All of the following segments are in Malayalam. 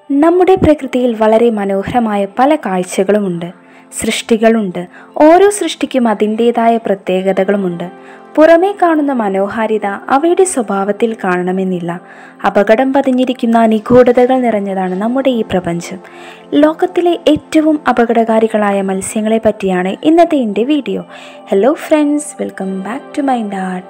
നമ്മുടെ പ്രകൃതിയിൽ വളരെ മനോഹരമായ പല കാഴ്ചകളുമുണ്ട് സൃഷ്ടികളുണ്ട് ഓരോ സൃഷ്ടിക്കും അതിൻ്റേതായ പ്രത്യേകതകളുമുണ്ട് പുറമേ കാണുന്ന മനോഹാരിത അവയുടെ സ്വഭാവത്തിൽ കാണണമെന്നില്ല അപകടം പതിഞ്ഞിരിക്കുന്ന നിഗൂഢതകൾ നിറഞ്ഞതാണ് നമ്മുടെ ഈ പ്രപഞ്ചം ലോകത്തിലെ ഏറ്റവും അപകടകാരികളായ മത്സ്യങ്ങളെ പറ്റിയാണ് ഇന്നത്തെ എൻ്റെ video hello friends welcome back to mind art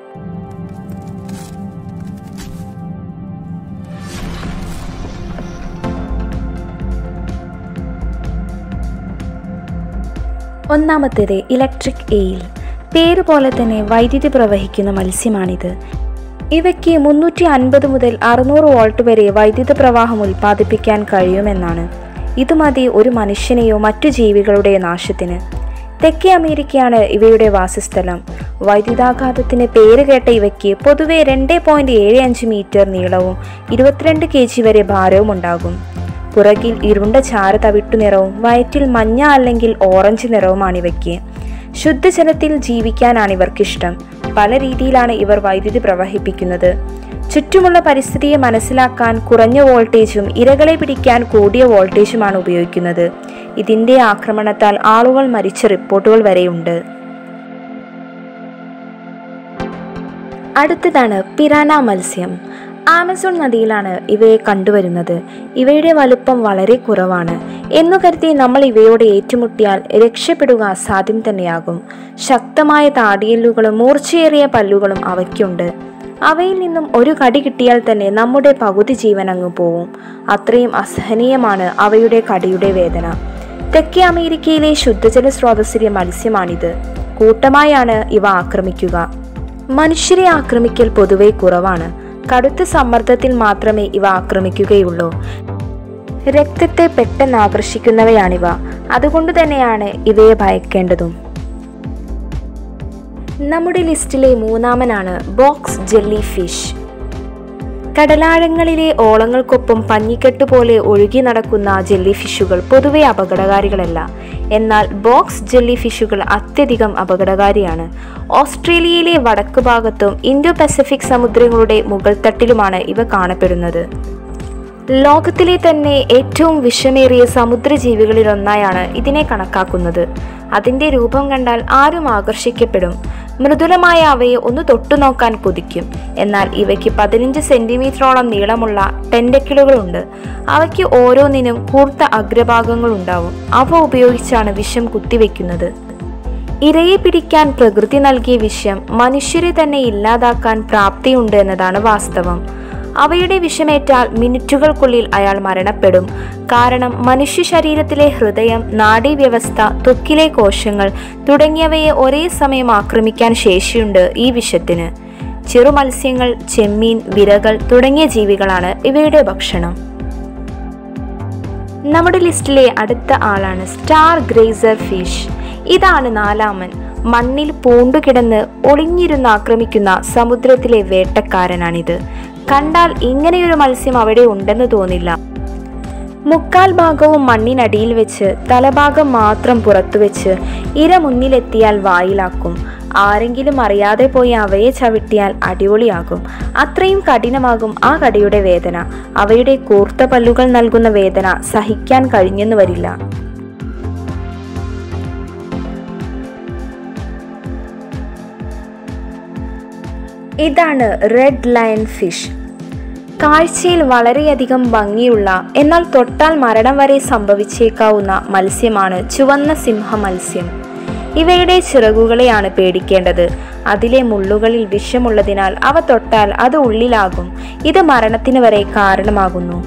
ഒന്നാമത്തേത് ഇലക്ട്രിക് എയിൽ പേര് പോലെ തന്നെ വൈദ്യുതി പ്രവഹിക്കുന്ന മത്സ്യമാണിത് ഇവയ്ക്ക് മുന്നൂറ്റി അൻപത് മുതൽ അറുന്നൂറ് വോൾട്ട് വരെ വൈദ്യുത പ്രവാഹം ഉൽപ്പാദിപ്പിക്കാൻ കഴിയുമെന്നാണ് ഇത് മതി ഒരു മനുഷ്യനെയോ മറ്റു ജീവികളുടെ നാശത്തിന് തെക്കേ അമേരിക്കയാണ് ഇവയുടെ വാസസ്ഥലം വൈദ്യുതാഘാതത്തിന് പേര് കേട്ട ഇവയ്ക്ക് പൊതുവെ രണ്ട് പോയിന്റ് ഏഴ് അഞ്ച് മീറ്റർ നീളവും ഇരുപത്തിരണ്ട് കെ ജി വരെ ഭാരവും ഉണ്ടാകും പുറകിൽ ഇരുണ്ട ചാര തവിട്ടു നിറവും വയറ്റിൽ മഞ്ഞ അല്ലെങ്കിൽ ഓറഞ്ച് നിറവുമാണ് ഇവയ്ക്ക് ശുദ്ധജലത്തിൽ ജീവിക്കാനാണ് ഇവർക്കിഷ്ടം പല രീതിയിലാണ് ഇവർ വൈദ്യുതി പ്രവഹിപ്പിക്കുന്നത് ചുറ്റുമുള്ള പരിസ്ഥിതിയെ മനസ്സിലാക്കാൻ കുറഞ്ഞ വോൾട്ടേജും ഇരകളെ പിടിക്കാൻ കൂടിയ വോൾട്ടേജുമാണ് ഉപയോഗിക്കുന്നത് ഇതിന്റെ ആക്രമണത്താൽ ആളുകൾ മരിച്ച റിപ്പോർട്ടുകൾ വരെയുണ്ട് അടുത്തതാണ് പിരാന മത്സ്യം ആമസോൺ നദിയിലാണ് ഇവയെ കണ്ടുവരുന്നത് ഇവയുടെ വലുപ്പം വളരെ കുറവാണ് എന്നു കരുതി നമ്മൾ ഇവയോട് ഏറ്റുമുട്ടിയാൽ രക്ഷപ്പെടുക അസാധ്യം തന്നെയാകും ശക്തമായ താടിയല്ലുകളും മൂർച്ചയേറിയ പല്ലുകളും അവയ്ക്കുണ്ട് അവയിൽ നിന്നും ഒരു കടി കിട്ടിയാൽ തന്നെ നമ്മുടെ പകുതി ജീവൻ അങ്ങ് പോവും അത്രയും അസഹനീയമാണ് അവയുടെ കടിയുടെ വേദന തെക്കേ അമേരിക്കയിലെ ശുദ്ധജല സ്രോതസ്സിലെ മത്സ്യമാണിത് കൂട്ടമായാണ് ഇവ ആക്രമിക്കുക മനുഷ്യരെ ആക്രമിക്കൽ പൊതുവെ കുറവാണ് കടുത്ത സമ്മർദ്ദത്തിൽ മാത്രമേ ഇവ ആക്രമിക്കുകയുള്ളൂ രക്തത്തെ പെട്ടെന്ന് ആകർഷിക്കുന്നവയാണിവ അതുകൊണ്ട് തന്നെയാണ് ഇവയെ ഭയക്കേണ്ടതും നമ്മുടെ ലിസ്റ്റിലെ മൂന്നാമനാണ് ബോക്സ് ജെല്ലി ഫിഷ് കടലാഴങ്ങളിലെ ഓളങ്ങൾക്കൊപ്പം പഞ്ഞിക്കെട്ട് പോലെ ഒഴുകി നടക്കുന്ന ജെല്ലി ഫിഷുകൾ പൊതുവെ അപകടകാരികളല്ല എന്നാൽ ബോക്സ് ജെല്ലി ഫിഷുകൾ അത്യധികം അപകടകാരിയാണ് ഓസ്ട്രേലിയയിലെ വടക്ക് ഭാഗത്തും ഇൻഡോ പസഫിക് സമുദ്രങ്ങളുടെ മുകൾ തട്ടിലുമാണ് ഇവ കാണപ്പെടുന്നത് ലോകത്തിലെ തന്നെ ഏറ്റവും വിഷമേറിയ സമുദ്രജീവികളിലൊന്നായാണ് ഇതിനെ കണക്കാക്കുന്നത് അതിൻ്റെ രൂപം കണ്ടാൽ ആരും ആകർഷിക്കപ്പെടും മൃദുലമായ അവയെ ഒന്ന് തൊട്ടുനോക്കാൻ കൊതിക്കും എന്നാൽ ഇവയ്ക്ക് പതിനഞ്ച് സെന്റിമീറ്ററോളം നീളമുള്ള ടെൻഡക്കിളുകളുണ്ട് അവയ്ക്ക് ഓരോന്നിനും കൂർത്ത അഗ്രഭാഗങ്ങളുണ്ടാവും അവ ഉപയോഗിച്ചാണ് വിഷം കുത്തിവെക്കുന്നത് ഇരയെ പിടിക്കാൻ പ്രകൃതി നൽകിയ വിഷം മനുഷ്യരെ തന്നെ ഇല്ലാതാക്കാൻ പ്രാപ്തിയുണ്ട് എന്നതാണ് വാസ്തവം അവയുടെ വിഷമേറ്റാൽ മിനിറ്റുകൾക്കുള്ളിൽ അയാൾ മരണപ്പെടും കാരണം മനുഷ്യ ശരീരത്തിലെ ഹൃദയം നാഡീവ്യവസ്ഥ ത്വക്കിലെ കോശങ്ങൾ തുടങ്ങിയവയെ ഒരേ സമയം ആക്രമിക്കാൻ ശേഷിയുണ്ട് ഈ വിഷത്തിന് ചെറുമത്സ്യങ്ങൾ ചെമ്മീൻ വിരകൾ തുടങ്ങിയ ജീവികളാണ് ഇവയുടെ ഭക്ഷണം നമ്മുടെ ലിസ്റ്റിലെ അടുത്ത ആളാണ് സ്റ്റാർ ഗ്രേസർ ഫിഷ് ഇതാണ് നാലാമൻ മണ്ണിൽ പൂണ്ടുകിടന്ന് ഒളിഞ്ഞിരുന്ന് ആക്രമിക്കുന്ന സമുദ്രത്തിലെ വേട്ടക്കാരനാണിത് കണ്ടാൽ ഇങ്ങനെയൊരു മത്സ്യം അവിടെ ഉണ്ടെന്ന് തോന്നില്ല മുക്കാൽ ഭാഗവും മണ്ണിനടിയിൽ വെച്ച് തലഭാഗം മാത്രം പുറത്തു വെച്ച് ഇര മുന്നിലെത്തിയാൽ വായിലാക്കും ആരെങ്കിലും അറിയാതെ പോയി അവയെ ചവിട്ടിയാൽ അടിപൊളിയാകും അത്രയും കഠിനമാകും ആ കടിയുടെ വേദന അവയുടെ കൂർത്ത പല്ലുകൾ നൽകുന്ന വേദന സഹിക്കാൻ കഴിഞ്ഞെന്ന് വരില്ല ഇതാണ് റെഡ് ലയൺ ഫിഷ് കാഴ്ചയിൽ വളരെയധികം ഭംഗിയുള്ള എന്നാൽ തൊട്ടാൽ മരണം വരെ സംഭവിച്ചേക്കാവുന്ന മത്സ്യമാണ് ചുവന്ന സിംഹ മത്സ്യം ഇവയുടെ ചിറകുകളെയാണ് പേടിക്കേണ്ടത് അതിലെ മുള്ളുകളിൽ വിഷമുള്ളതിനാൽ അവ തൊട്ടാൽ അത് ഉള്ളിലാകും ഇത് മരണത്തിന് വരെ കാരണമാകുന്നു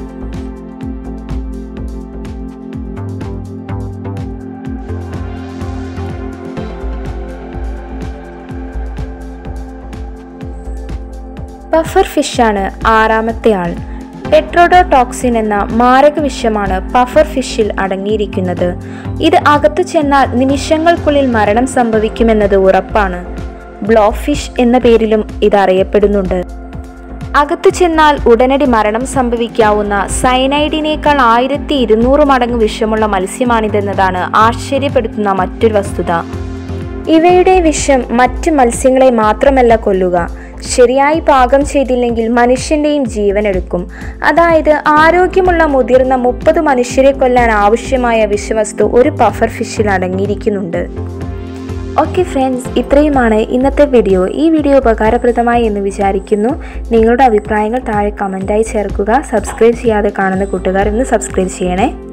പഫർ ഫിഷാണ് ആറാമത്തെ ആൾ പെട്രോഡോടോക്സിൻ എന്ന മാരക വിഷമാണ് പഫർ ഫിഷിൽ അടങ്ങിയിരിക്കുന്നത് ഇത് അകത്തു ചെന്നാൽ നിമിഷങ്ങൾക്കുള്ളിൽ മരണം സംഭവിക്കുമെന്നത് ഉറപ്പാണ് ബ്ലോ ഫിഷ് എന്ന പേരിലും ഇത് അറിയപ്പെടുന്നുണ്ട് അകത്തു ചെന്നാൽ ഉടനടി മരണം സംഭവിക്കാവുന്ന സൈനൈഡിനേക്കാൾ ആയിരത്തി ഇരുന്നൂറ് മടങ്ങ് വിഷമുള്ള മത്സ്യമാണിതെന്നതാണ് ആശ്ചര്യപ്പെടുത്തുന്ന മറ്റൊരു വസ്തുത ഇവയുടെ വിഷം മറ്റ് മത്സ്യങ്ങളെ മാത്രമല്ല കൊല്ലുക ശരിയായി പാകം ചെയ്തില്ലെങ്കിൽ മനുഷ്യൻ്റെയും ജീവൻ എടുക്കും അതായത് ആരോഗ്യമുള്ള മുതിർന്ന മുപ്പത് മനുഷ്യരെ കൊല്ലാൻ ആവശ്യമായ വിഷവസ്തു ഒരു പഫർ ഫിഷിൽ അടങ്ങിയിരിക്കുന്നുണ്ട് ഓക്കെ ഫ്രണ്ട്സ് ഇത്രയുമാണ് ഇന്നത്തെ വീഡിയോ ഈ വീഡിയോ ഉപകാരപ്രദമായി എന്ന് വിചാരിക്കുന്നു നിങ്ങളുടെ അഭിപ്രായങ്ങൾ താഴെ കമൻറ്റായി ചേർക്കുക സബ്സ്ക്രൈബ് ചെയ്യാതെ കാണുന്ന കൂട്ടുകാർ ഇന്ന് സബ്സ്ക്രൈബ് ചെയ്യണേ